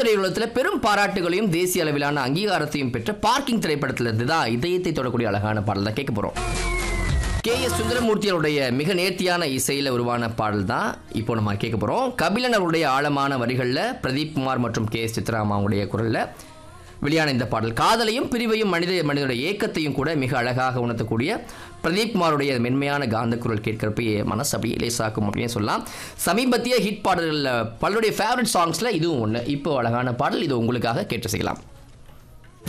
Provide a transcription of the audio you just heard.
திரையுலகத்தில் பெரும் பாராட்டுகளையும் தேசிய அளவிலான அங்கீகாரத்தையும் பெற்ற பார்க்கிங் திரைப்படத்திலிருந்து தான் இதயத்தை தொடக்கூடிய அழகான பாடல் தான் கேட்க போகிறோம் கே எஸ் சுந்தரமூர்த்தியருடைய மிக நேர்த்தியான இசையில் உருவான பாடல் தான் இப்போ நம்ம கேட்க போகிறோம் கபிலன் அவருடைய ஆழமான வரிகளில் பிரதீப் குமார் மற்றும் கே எஸ் சித்ராமாவுடைய குரலில் வெளியான இந்த பாடல் காதலையும் பிரிவையும் மனித மனிதனுடைய ஏக்கத்தையும் கூட மிக அழகாக உணர்த்தக்கூடிய பிரதீப் குமாருடைய மென்மையான காந்த குரல் கேட்கிறப்ப மனசு அப்படியே லேசாக்கும் அப்படின்னு சொல்லலாம் சமீபத்திய ஹிட் பாடல்களில் பலருடைய ஃபேவரட் சாங்ஸில் இதுவும் ஒன்று இப்போ அழகான பாடல் இது உங்களுக்காக கேட்டு செய்யலாம்